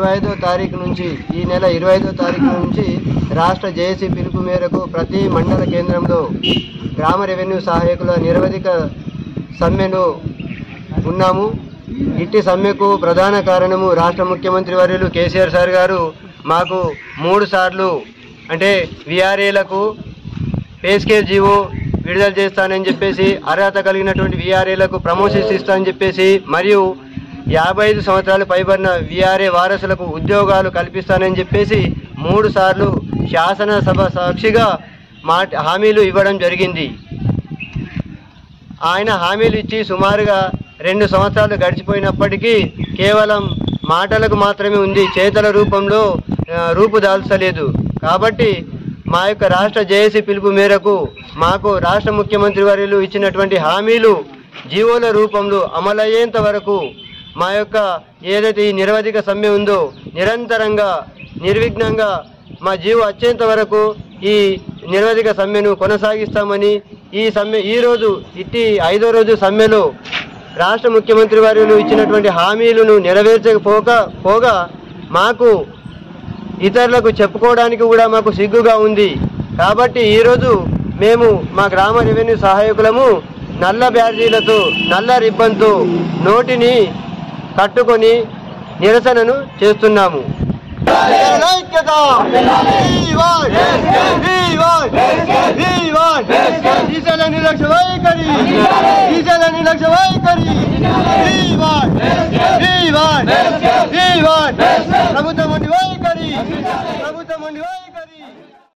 ఇరవై ఐదో తారీఖు నుంచి ఈ నెల ఇరవై ఐదో తారీఖు నుంచి రాష్ట్ర జేఏసీ పిలుపు మేరకు ప్రతి మండల కేంద్రంలో గ్రామ రెవెన్యూ సహాయకుల నిరవధిక సమ్మెను ఉన్నాము ఇట్టి సమ్మెకు ప్రధాన కారణము రాష్ట్ర ముఖ్యమంత్రి వర్యులు కేసీఆర్ సార్ గారు మాకు మూడు సార్లు అంటే విఆర్ఏలకు పే స్కేల్ జీవో విడుదల చేస్తానని చెప్పేసి అర్హత కలిగినటువంటి విఆర్ఏలకు ప్రమోషన్స్ ఇస్తానని చెప్పేసి మరియు యాభై ఐదు సంవత్సరాలు పైబడిన విఆర్ఏ వారసులకు ఉద్యోగాలు కల్పిస్తానని చెప్పేసి మూడు సార్లు శాసనసభ సాక్షిగా మాట హామీలు ఇవ్వడం జరిగింది ఆయన హామీలు ఇచ్చి సుమారుగా రెండు సంవత్సరాలు గడిచిపోయినప్పటికీ కేవలం మాటలకు మాత్రమే ఉంది చేతల రూపంలో ఆ, రూపుదాల్చలేదు కాబట్టి మా యొక్క రాష్ట్ర జేఏసీ పిలుపు మేరకు మాకు రాష్ట్ర ముఖ్యమంత్రి వర్యులు ఇచ్చినటువంటి హామీలు జీవోల రూపంలో అమలయ్యేంత వరకు మా యొక్క ఏదైతే ఈ నిరవధిక సమ్మె ఉందో నిరంతరంగా నిర్విఘ్నంగా మా జీవో వచ్చేంత వరకు ఈ నిరవధిక సమ్మెను కొనసాగిస్తామని ఈ సమ్మె ఈ రోజు ఇట్టి ఐదో రోజు సమ్మెలో రాష్ట్ర ముఖ్యమంత్రి వారు ఇచ్చినటువంటి హామీలను నెరవేర్చకపోక పోగా మాకు ఇతరులకు చెప్పుకోవడానికి కూడా మాకు సిగ్గుగా ఉంది కాబట్టి ఈరోజు మేము మా గ్రామ రెవెన్యూ సహాయకులము నల్ల బ్యాడ్జీలతో నల్ల రిబ్బన్తో నోటిని కట్టుకొని నిరసనను చేస్తున్నాము ఐక్యత! వీవాన్! వీవాన్! వీవాన్! ఈశాన్య నిర్లక్ష్య వైఖరి ఈశాన్య నిర్లక్ష్య వైఖరి వీవాన్! వీవాన్! వీవాన్! ప్రభుత్వం ఉండి వైఖరి ప్రభుత్వం ఉండి